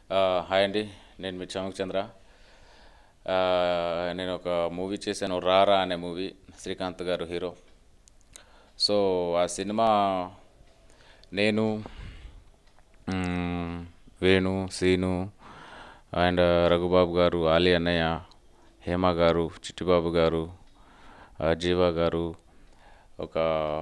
ఆ, హాయ్ అండి నేను మీ చమక్ చంద్ర ఆ, నేను ఒక మూవీ చేశాను రారా అనే మూవీ శ్రీకాంత్ గారు హీరో సో ఆ సినిమా నేను మ్, వేణు సీను అండ్ రఘుబాబు గారు ఆలి అన్నయ్య హేమ గారు చిట్టిబాబు గారు ఆ, జీవా గారు ఒక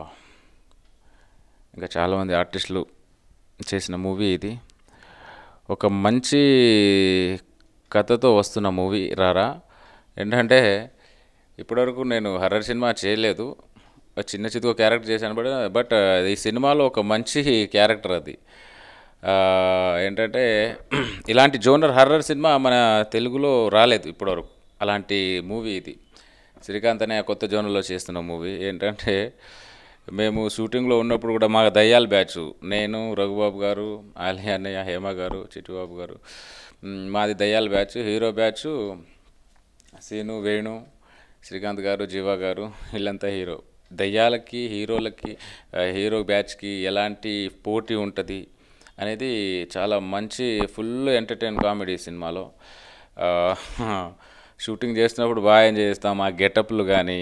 ఇంకా చాలామంది ఆర్టిస్టులు చేసిన మూవీ ఇది ఒక మంచి కథతో వస్తున్న మూవీ రారా ఏంటంటే ఇప్పటివరకు నేను హర్రర్ సినిమా చేయలేదు ఒక చిన్న చితుకు క్యారెక్టర్ చేశాను బట్ బట్ ఈ సినిమాలో ఒక మంచి క్యారెక్టర్ అది ఆ, ఏంటంటే ఇలాంటి జోనర్ హర్రర్ సినిమా మన తెలుగులో రాలేదు ఇప్పటివరకు అలాంటి మూవీ ఇది శ్రీకాంత్ అనే కొత్త జోనర్లో చేస్తున్న మూవీ ఏంటంటే మేము షూటింగ్లో ఉన్నప్పుడు కూడా మా దయ్యాల బ్యాచ్ నేను రఘుబాబు గారు ఆలి అన్నయ్య హేమ గారు చిట్టుబాబు గారు మ్, మాది దయ్యాల batch hero batch Seenu Venu Srikanth garu Jeeva గారు వీళ్ళంతా హీరో దయ్యాలకి హీరోలకి ఆ, హీరో బ్యాచ్కి ఎలాంటి పోటీ ఉంటుంది అనేది చాలా మంచి ఫుల్ ఎంటర్టైన్ కామెడీ సినిమాలో ఆ, షూటింగ్ చేస్తున్నప్పుడు బాగా ఎంజాయ్ చేస్తాం ఆ గెటప్లు కానీ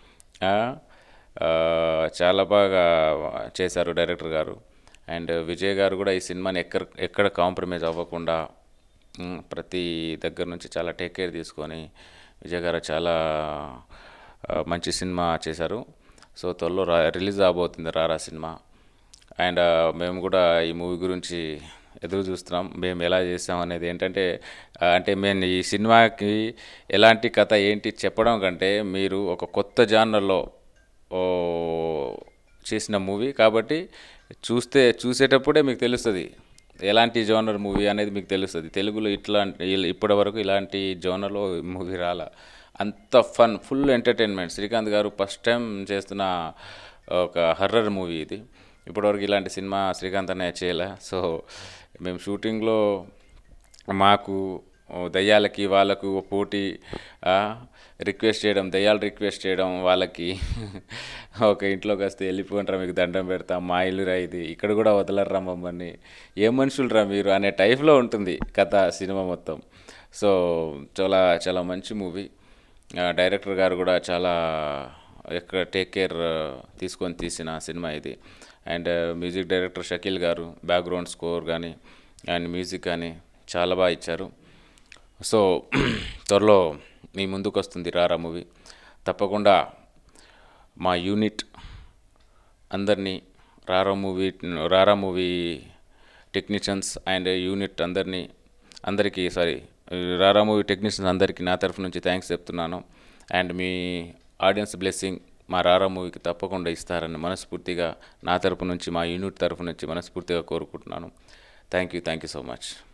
చాలా బాగా చేశారు డైరెక్టర్ గారు అండ్ విజయ్ గారు కూడా ఈ సినిమాని ఎక్కడ ఎక్కడ కాంప్రమైజ్ అవ్వకుండా మ్, ప్రతి దగ్గర నుంచి చాలా టేక్ కేర్ తీసుకొని విజయ్ గారు చాలా ఆ, మంచి సినిమా చేశారు సో త్వరలో రా రిలీజ్ అవబోతుంది రారా సినిమా అండ్ ఆ, మేము కూడా ఈ మూవీ గురించి ఎదురు చూస్తున్నాం మేము ఎలా చేస్తాం అనేది ఏంటంటే ఆ, అంటే మేము ఈ సినిమాకి ఎలాంటి కథ ఏంటి చెప్పడం కంటే మీరు ఒక కొత్త జానర్లో ఓ చేసిన మూవీ కాబట్టి చూస్తే చూసేటప్పుడే మీకు తెలుస్తుంది ఎలాంటి జోనర్ మూవీ అనేది మీకు తెలుస్తుంది తెలుగులో ఇట్లాంటి ఇప్పటి వరకు ఇలాంటి జోనర్లో మూవీ రాల అంత ఫన్ ఫుల్ ఎంటర్టైన్మెంట్ శ్రీకాంత్ గారు ఫస్ట్ టైం చేస్తున్న ఒక హర్రర్ మూవీ ఇది ఇప్పటివరకు ఇలాంటి సినిమా శ్రీకాంత్ అనే చేయలే సో మేము షూటింగ్లో మాకు ఓ దయ్యాలకి వాళ్ళకు ఓ పోటీ ఆ, రిక్వెస్ట్ చేయడం దయ్యాలు రిక్వెస్ట్ చేయడం వాళ్ళకి ఒక ఇంట్లోకి వస్తే వెళ్ళిపోంటారా మీకు దండం పెడతాం మా ఇల్లు రా ఇది ఇక్కడ కూడా వదలరా మమ్మల్ని ఏ మనుషులరా మీరు అనే టైప్లో ఉంటుంది కథ సినిమా మొత్తం సో చాలా చాలా మంచి మూవీ డైరెక్టర్ గారు కూడా చాలా ఎక్కడ టేక్ కేర్ తీసుకొని తీసిన సినిమా ఇది and music director Shakeel garu background score కానీ అండ్ మ్యూజిక్ కానీ చాలా బాగా ఇచ్చారు సో త్వరలో మీ ముందుకు వస్తుంది రారా మూవీ తప్పకుండా మా యూనిట్ అందరినీ రారా మూవీ రారా మూవీ టెక్నీషియన్స్ అండ్ యూనిట్ అందరినీ అందరికీ సారీ రారా మూవీ టెక్నీషియన్స్ అందరికీ నా తరఫు నుంచి థ్యాంక్స్ చెప్తున్నాను అండ్ మీ ఆడియన్స్ బ్లెస్సింగ్ మా రారా మూవీకి తప్పకుండా ఇస్తారని మనస్ఫూర్తిగా నా తరపు నుంచి మా యూనిట్ తరఫు నుంచి మనస్ఫూర్తిగా కోరుకుంటున్నాను thank you thank you so much